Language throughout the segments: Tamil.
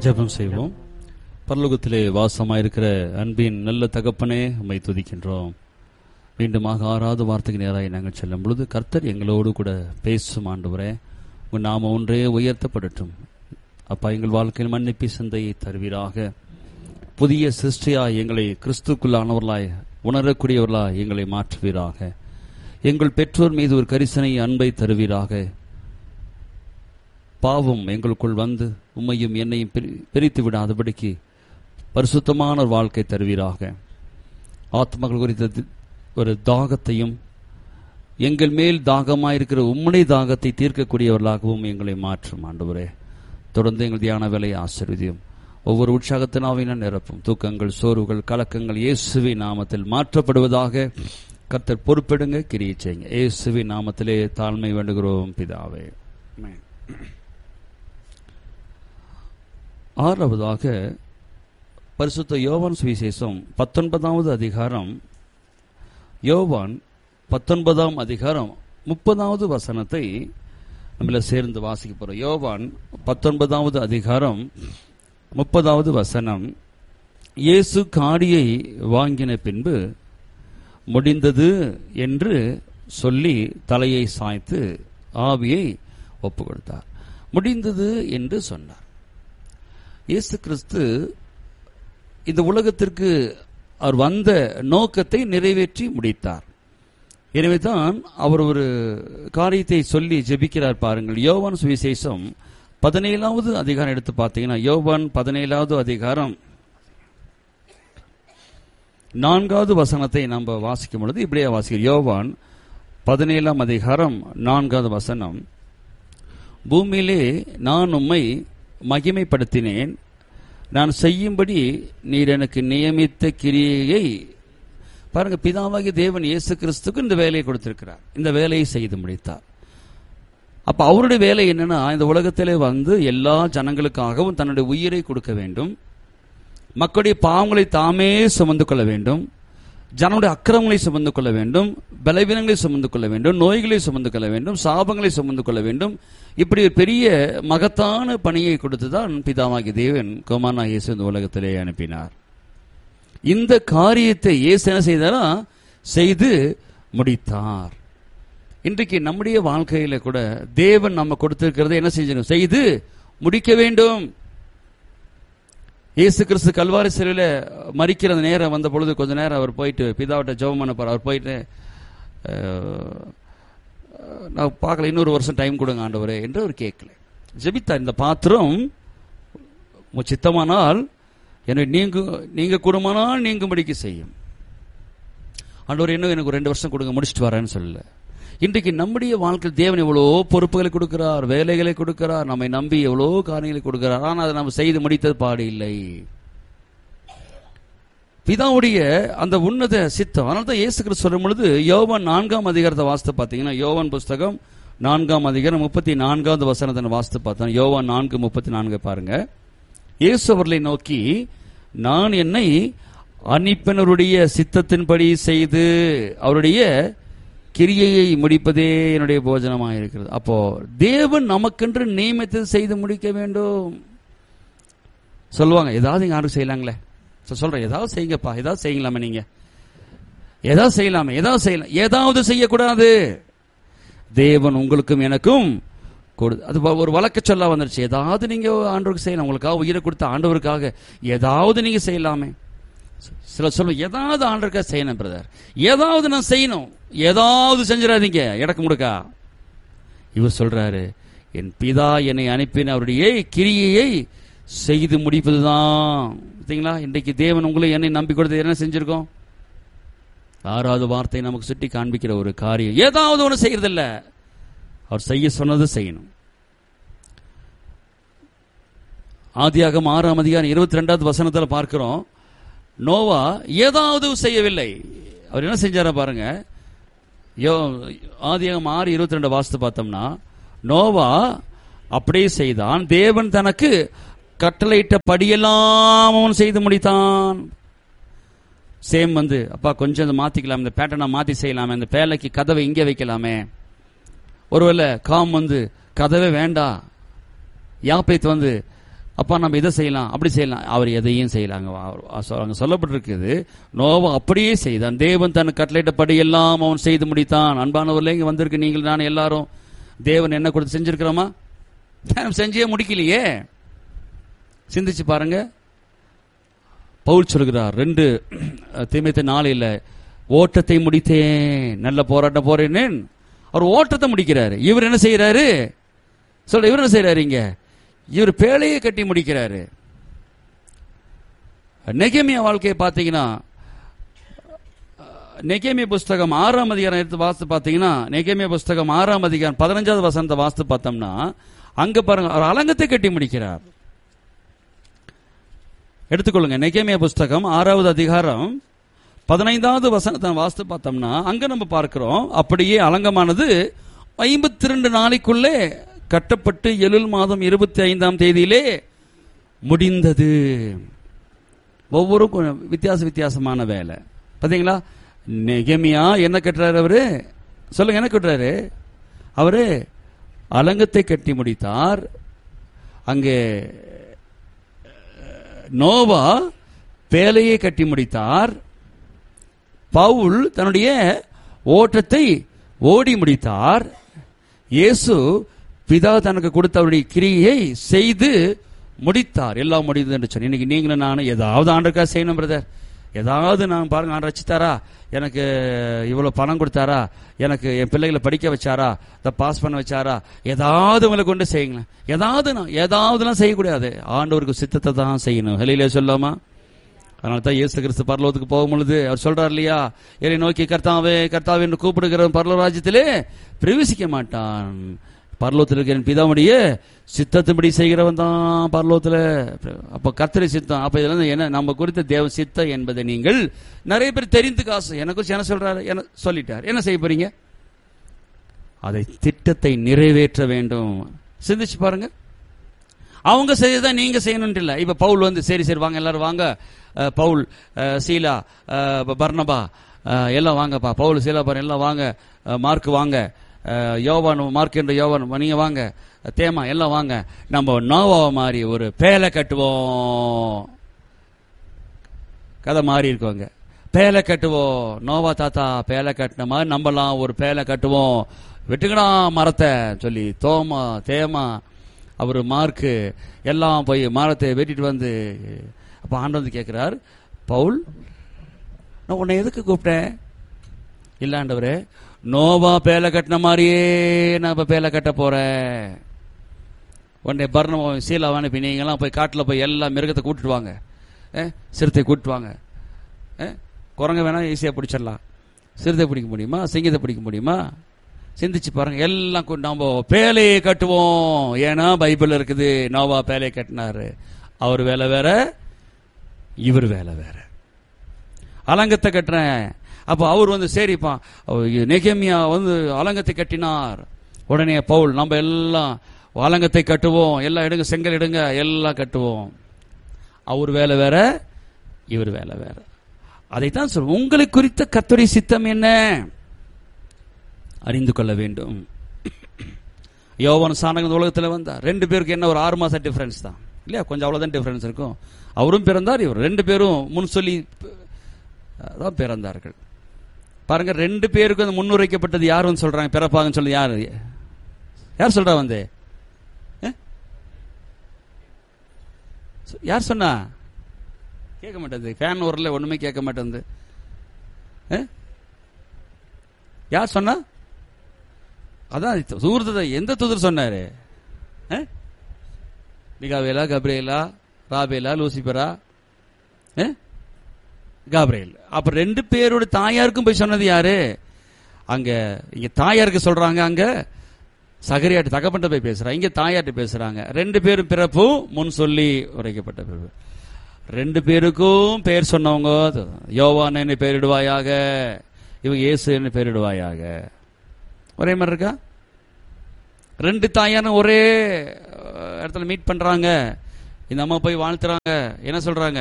ஜெபம் செய்வோம் பரலோகத்திலே வாசமாயிருக்கிற அன்பின் நல்ல தகப்பனே உம்மை துதிக்கின்றோம் மீண்டுமாக ஆறாவது வார்த்தைக்கு நேராக நாங்கள் செல்லும் பொழுது கர்த்தர் எங்களோடு கூட பேசும் ஆண்டவரே உன் நாம ஒன்றே உயர்த்தப்படட்டும் அப்பா எங்கள் வாழ்க்கையில் மன்னிப்பி சிந்தையை தருவீராக புதிய சிருஷ்டியாய் எங்களை கிறிஸ்துக்குள்ளானவர்களாய் உணரக்கூடியவர்களாய் எங்களை மாற்றுவீராக எங்கள் பெற்றோர் மீது ஒரு கரிசனை அன்பை தருவீராக பாவம் எங்களுக்குள் வந்து உம்மையும் என்னையும் பிரி- பிரித்து விடாதபடிக்கு பரிசுத்தமான ஒரு வாழ்க்கை தருவீராக ஆத்மகள் குறித்த தி- ஒரு தாகத்தையும் எங்கள் மேல் தாகமாயிருக்கிற உம்முடைய தாகத்தை தீர்க்கக்கூடியவர்களாகவும் எங்களை மாற்றும் ஆண்டவரே தொடர்ந்து எங்கள் தியான வேலையை ஆசீர்வதியும் ஒவ்வொரு உற்சாகத்தினாவின நிரப்பும் தூக்கங்கள் சோர்வுகள் கலக்கங்கள் இயேசுவின் நாமத்தில் மாற்றப்படுவதாக கர்த்தர் பொறுப்பெடுங்க கிரியை செய்யுங்க இயேசுவின் நாமத்திலே தாழ்மை வேண்டுகிறோம் பிதாவே ஆமென். ஆறாவதாக பரிசுத்த யோவான் சுவிசேஷம் பத்தொன்பதாவது அதிகாரம் யோவான் பத்தொன்பதாம் அதிகாரம் முப்பதாவது வசனத்தை நம்மள சேர்ந்து வாசிக்க போறோம் யோவான் பத்தொன்பதாவது அதிகாரம் முப்பதாவது வசனம் இயேசு காடியை வாங்கின பின்பு முடிந்தது என்று சொல்லி தலையை சாய்த்து ஆவியை ஒப்பு கொடுத்தார் முடிந்தது என்று சொன்னார் இயேசு கிறிஸ்து இந்த உலகத்திற்கு அவர் வந்த நோக்கத்தை நிறைவேற்றி முடித்தார் எனவே தான் அவர் ஒரு காரியத்தை சொல்லி ஜெபிக்கிறார் பாருங்கள் யோவான் சுவிசேஷம் பதினேழாவது அதிகாரம் எடுத்து பார்த்தீங்கன்னா யோவான் பதினேழாவது அதிகாரம் நான்காவது வசனத்தை நம்ம வாசிக்கும் பொழுது இப்படியே வாசிக்கிறோம் யோவான் பதினேழாம் அதிகாரம் நான்காவது வசனம் பூமியிலே நான் உம்மை மகிமைப்படுத்தினேன் நான் செய்யும்படி நீர் எனக்கு நியமித்த கிரியையை பாருங்க பிதாவாகிய தேவன் இயேசு கிறிஸ்துக்கு இந்த வேலையை கொடுத்திருக்கிறார் இந்த வேலையை செய்து முடித்தார் அப்ப அவருடைய வேலை என்னன்னா இந்த உலகத்திலே வந்து எல்லா ஜனங்களுக்காகவும் தன்னுடைய உயிரை கொடுக்க வேண்டும் மக்களுடைய பாவங்களை தாமே சுமந்து கொள்ள வேண்டும் ஜனனுடைய அக்கிரமங்களை சுமந்து கொள்ள வேண்டும் பலவீனங்களை சுமந்து கொள்ள வேண்டும் நோய்களை சுமந்து கொள்ள வேண்டும் சாபங்களை சுமந்து கொள்ள வேண்டும் இப்படி ஒரு பெரிய மகத்தான பணியை கொடுத்துதான் பிதாவாகிய தேவன் குமாரனா இயேசு இந்த உலகத்திலே அனுப்பினார் இந்த காரியத்தை இயேசு என்ன செய்தாரா செய்து முடித்தார் இன்றைக்கு நம்முடைய வாழ்க்கையில கூட தேவன் நம்ம கொடுத்திருக்கிறதை என்ன செஞ்சணும் செய்து முடிக்க வேண்டும் இயேசு கிறிஸ்து கல்வாரி சிலையில மறிக்கிற அந்த நேரம் வந்த பொழுது கொஞ்ச நேரம் அவர் போயிட்டு பிதாவிட்ட ஜெபம் பண்ண போறார் அவர் போயிட்டு அஹ், நான் பார்க்கல இன்னொரு வருஷம் டைம் கொடுங்க ஆண்டவரே என்று அவர் கேட்கல ஜெபித்தார் இந்த பாத்திரம் உம் சித்தமானால் என்னை நீங்க நீங்க கூடுமானால் நீங்கும்படிக்கு செய்யும் ஆண்டவர் இன்னும் எனக்கு ஒரு ரெண்டு வருஷம் கொடுங்க முடிச்சிட்டு வரேன்னு சொல்லல இன்றைக்கு நம்முடைய வாழ்க்கையில் தேவன் எவ்வளோ பொறுப்புகளை கொடுக்கிறார் வேலைகளை கொடுக்கிறார் நம்மை நம்பி எவ்வளோ காரியங்களை கொடுக்கிறார் ஆனால் அதை நம்ம செய்து முடித்தது பாடு இல்லை பிதாவுடைய அந்த உன்னத சித்தம் அதனால தான் இயேசு கிறிஸ்து சொல்லும் பொழுது யோவான் நான்காம் அதிகாரத்தை வாசித்து பார்த்தீங்கன்னா யோவான் புஸ்தகம் நான்காம் அதிகாரம் முப்பத்தி நான்காவது வசனத்தை வாசித்து பார்த்தோம் யோவான் நான்கு முப்பத்தி நான்கு பாருங்க இயேசு அவர்களை நோக்கி நான் என்னை அனுப்பினருடைய சித்தத்தின்படி செய்து அவருடைய கிரியையை முடிப்பதே என்னுடைய போஜனமாக இருக்கிறது அப்போ தேவன் நமக்கென்று நியமித்தது செய்து முடிக்க வேண்டும் சொல்லுவாங்க ஏதாவது இங்க யாரும் செய்யலாங்களே சோ, சொல்றேன் ஏதாவது செய்யுங்கப்பா ஏதாவது செய்யலாமே நீங்க ஏதாவது செய்யலாமே ஏதாவது செய்யலாம் ஏதாவது செய்யக்கூடாது தேவன் உங்களுக்கும் எனக்கும் கொடு அது வ- ஒரு வழக்க சொல்ல வந்துருச்சு ஏதாவது நீங்க ஆண்டவருக்கு செய்யலாம் உங்களுக்காக உயிரை கொடுத்த ஆண்டவருக்காக ஏதாவது நீங்க செய்யலாமே சில சொல்ல ஏதாவது ஆண்டவருக்காக செய்யணும் பிரதர் ஏதாவது நான் செய்யணும் ஏதாவது செஞ்சிடாதீங்க இடக்கு முடுக்கா இவர் சொல்றாரு என் பிதா என்னை அனுப்பின அவருடைய கிரியையை செய்து முடிப்பதுதான் பார்த்தீங்களா இன்றைக்கு தேவன் உங்களை என்னை நம்பி கொடுத்து என்ன செஞ்சிருக்கோம் ஆறாவது வார்த்தை நமக்கு சுட்டி காண்பிக்கிற ஒரு காரியம் ஏதாவது ஒன்று செய்யறதில்ல அவர் செய்ய சொன்னது செய்யணும் ஆதியாகம் ஆறாம் அதிகாரம் இருபத்தி ரெண்டாவது வசனத்துல பார்க்கிறோம் நோவா ஏதாவது செய்யவில்லை அவர் என்ன செஞ்சாரா பாருங்க யோ ஆதியாகம் ஆறு இருபத்தி ரெண்டு வாசித்து பார்த்தோம்னா நோவா அப்படியே செய்தான் தேவன் தனக்கு கட்டளையிட்ட படியெல்லாம் அவன் செய்து முடித்தான் சேம் வந்து அப்பா கொஞ்சம் இதை மாத்திக்கலாம் இந்த பேட்டர்னை மாத்தி செய்யலாமே இந்த பேலைக்கு கதவை இங்கே வைக்கலாமே ஒருவேளை காம் வந்து கதவே வேண்டாம் யாப்பேத் வந்து அப்பா நம்ம இதை செய்யலாம் அப்படி செய்யலாம் அவர் எதையும் செய்யலாங்க அங்க சொல்லப்பட்டிருக்குது நோவா அப்படியே செய்தான் தேவன் தன் கட்டளையிட்டபடி எல்லாம் அவன் செய்து முடித்தான் அன்பானவர்களே இங்க வந்திருக்கு நீங்கள் நான் எல்லாரும் தேவன் என்ன கொடுத்து செஞ்சிருக்கிறோமா நம்ம செஞ்சே முடிக்கலையே சிந்திச்சு பாருங்க பவுல் சொல்கிறார் ரெண்டு தீமைத்த நாளையில் ஓட்டத்தை முடித்தேன் நல்ல போராட்டம் போறேனேன் அவர் ஓட்டத்தை முடிக்கிறாரு இவர் என்ன செய்யறாரு சொல்ற இவர் என்ன செய்யறாரு இங்க இவர் பேழையை கட்டி முடிக்கிறாரு நெகேமியா வாழ்க்கையை பார்த்தீங்கன்னா நெகேமிய புஸ்தகம் ஆறாம் அதிகாரம் எடுத்து வாசித்து பார்த்தீங்கன்னா நெகேமிய புஸ்தகம் ஆறாம் அதிகாரம் பதினஞ்சாவது வசனத்தை வாசித்து பார்த்தோம்னா அங்க பாருங்க அவர் அலங்கத்தை கட்டி முடிக்கிறார் எடுத்துக்கொள்ளுங்க நெகேமிய புஸ்தகம் ஆறாவது அதிகாரம் பதினைந்தாவது வசனத்தை வாசித்து பார்த்தோம்னா அங்க நம்ம பார்க்கிறோம் அப்படியே அலங்கமானது ஐம்பத்தி ரெண்டு நாளைக்குள்ளே கட்டப்பட்டு எழில் மாதம் இருபத்தி ஐந்தாம் தேதியிலே முடிந்தது ஒவ்வொரு வித்தியாச வித்தியாசமான வேலை பாத்தீங்களா நெகமியா என்ன கட்டுறாரு அவரு சொல்லுங்க என்ன கட்டுறாரு அவரு அலங்கத்தை கட்டி முடித்தார் அங்கே நோவா பேலையை கட்டி முடித்தார் பவுல் தன்னுடைய ஓட்டத்தை ஓடி முடித்தார் இயேசு பிதா தனக்கு கொடுத்த அவருடைய கிரியை செய்து முடித்தார் எல்லாம் முடிந்தது என்று சொன்னேன் இன்னைக்கு நீங்களும் நானும் ஏதாவது ஆண்டுக்கா செய்யணும் பிரதர் ஏதாவது நான் பாருங்க நான் ரசித்தாரா எனக்கு இவ்வளவு பணம் கொடுத்தாரா எனக்கு என் பிள்ளைகளை படிக்க வச்சாரா இதை பாஸ் பண்ண வச்சாரா ஏதாவது உங்களை கொண்டு செய்யுங்களேன் ஏதாவது நான் ஏதாவதுலாம் செய்யக்கூடாது ஆண்டவருக்கு சித்தத்தை தான் செய்யணும் வெளியில சொல்லாமா அதனால தான் இயேசு கிறிஸ்து பரலோகத்துக்கு போகும் பொழுது அவர் சொல்றார் இல்லையா என்னை நோக்கி கர்த்தாவே கர்த்தாவே என்று கூப்பிடுகிற பரலோராஜ்யத்திலே பிரவேசிக்க மாட்டான் பரலோகத்தில் இருக்கிற என் பிதாவுடைய சித்தத்தின்படி செய்கிறவன் தான் பரலோகத்தில் அப்ப கர்த்தரை சித்தம் அப்ப இதுல என்ன நம்ம குறித்த தேவ சித்தம் என்பதை நீங்கள் நிறைய பேர் தெரிந்து காசு எனக்கு என்ன சொல்றாரு என்ன சொல்லிட்டார் என்ன செய்ய போறீங்க அதை திட்டத்தை நிறைவேற்ற வேண்டும் சிந்திச்சு பாருங்க அவங்க செய்யதான் நீங்க செய்யணும் இல்ல இப்ப பவுல் வந்து சரி சரி வாங்க எல்லாரும் வாங்க அஹ், பவுல் அஹ், சீலா அஹ், பர்னபா அஹ், எல்லாம் வாங்கப்பா பவுல் சீலா பாரு எல்லாம் வாங்க அஹ், மார்க் வாங்க அஹ், யோவான் மார்க் என்ற யோவான் நீங்க வாங்க தேமா எல்லாம் வாங்க நம்ம நோவாவை மாதிரி ஒரு பேலை கட்டுவோம் கதை மாறி இருக்குவாங்க பேலை கட்டுவோம் நோவா தாத்தா பேலை கட்டின மாதிரி நம்மலாம் ஒரு பேலை கட்டுவோம் வெட்டுக்கடா மரத்தை சொல்லி தோமா தேமா அவர் மார்க்கு எல்லாம் போய் மரத்தை வெட்டிட்டு வந்து அப்ப ஆண்டு வந்து கேட்கிறார் பவுல் நான் உன்னை எதுக்கு கூப்பிட்டேன் இல்லாண்டவரே நோவா பேலை கட்டின மாதிரியே நான் இப்ப பேலை கட்ட போறேன் உடனே பர்ணம் சீலாவான இப்ப நீங்கெல்லாம் போய் காட்டுல போய் எல்லா மிருகத்தை கூட்டிட்டு வாங்க ஏ, சிறுத்தை கூட்டிட்டு வாங்க ஏ, குரங்க வேணா ஈஸியா பிடிச்சிடலாம் சிறுத்தை பிடிக்க முடியுமா சிங்கத்தை பிடிக்க முடியுமா சிந்திச்சு பாருங்க எல்லாம் கொண்டு நாம பேலையை கட்டுவோம் ஏன்னா பைபிள் இருக்குது நோவா பேலையை கட்டினாரு அவர் வேலை வேற இவர் வேலை வேற அலங்கத்தை கட்டுறேன் அப்போ அவர் வந்து சரிப்பா நெகேமியா வந்து அலங்கத்தை கட்டினார் உடனே பவுல் நம்ம எல்லாம் அலங்கத்தை கட்டுவோம் எல்லாம் எடுங்க செங்கல் எடுங்க எல்லாம் கட்டுவோம் அவர் வேலை வேற இவர் வேலை வேற அதைத்தான் சொல்றோம் உங்களை குறித்த கத்துரை சித்தம் என்ன அறிந்து கொள்ள வேண்டும் யோவான் சாணக இந்த உலகத்துல வந்தார் ரெண்டு பேருக்கு என்ன ஒரு ஆறு மாசம் டிஃபரன்ஸ் தான் இல்லையா கொஞ்சம் அவ்வளவுதான் டிஃபரன்ஸ் இருக்கும் அவரும் பிறந்தார் இவர் ரெண்டு பேரும் முன் சொல்லி அஹ், தான் பிறந்தார்கள் பாருங்க ரெண்டு பேருக்கும் அந்த முன்னுரைக்கப்பட்டது யார் வந்து சொல்றாங்க பிறப்பாங்கன்னு சொல்லி யார் யார் சொல்றா வந்து அஹ்? சொ- யார் சொன்னா கேட்க மாட்டேங்குது ஃபேன் ஊர்ல ஒண்ணுமே கேட்க மாட்டேங்குது அஹ்? யார் சொன்னா அதான் இது தூதர் எந்த தூதர் சொன்னாரு அஹ்? மிகாவேலா கப்ரேலா ராபேலா லூசிபரா அஹ்? காப்ரேல் அப்ப ரெண்டு பேரோட தாயாருக்கும் போய் சொன்னது யாரு அங்க இங்க தாயாருக்கு சொல்றாங்க அங்க சகரியாட்டு தகப்பன்ட்ட போய் பேசுறாங்க இங்க தாயார்ட்ட பேசுறாங்க ரெண்டு பேரும் பிறப்பும் முன் சொல்லி உரைக்கப்பட்ட பிறப்பு ரெண்டு பேருக்கும் பேர் சொன்னவங்க யோவான் என்ன பேரிடுவாயாக இவங்க இயேசு என்ன பேரிடுவாயாக ஒரே மாதிரி இருக்கா ரெண்டு தாயான ஒரே அஹ், இடத்துல மீட் பண்றாங்க இந்த அம்மா போய் வாழ்த்துறாங்க என்ன சொல்றாங்க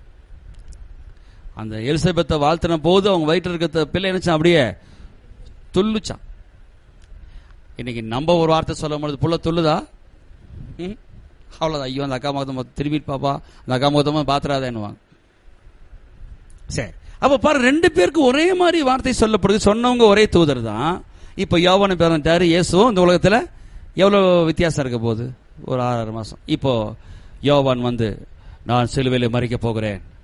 அந்த எலிசபெத்தை வாழ்த்தின போது அவங்க வயிற்று இருக்க பிள்ளை என்னச்சான் அப்படியே துள்ளுச்சான் இன்னைக்கு நம்ம ஒரு வார்த்தை சொல்லும் பொழுது புள்ள துள்ளுதா ம்? அவ்வளோதான் ஐயோ அந்த அக்கா முகத்தமா திரும்பி பாப்பா அந்த அக்கா முகத்தமா பாத்துறாதேன்னுவாங்க சரி அப்ப பாரு ரெண்டு பேருக்கு ஒரே மாதிரி வார்த்தை சொல்லப்படுது சொன்னவங்க ஒரே தூதர் தான் இப்ப யோவான பிறந்துட்டாரு இயேசுவும் இந்த உலகத்துல எவ்வளவு வித்தியாசம் இருக்க போகுது ஒரு ஆறு மாசம் இப்போ யோவான் வந்து நான் சிலுவையில் மறிக்க போகிறேன்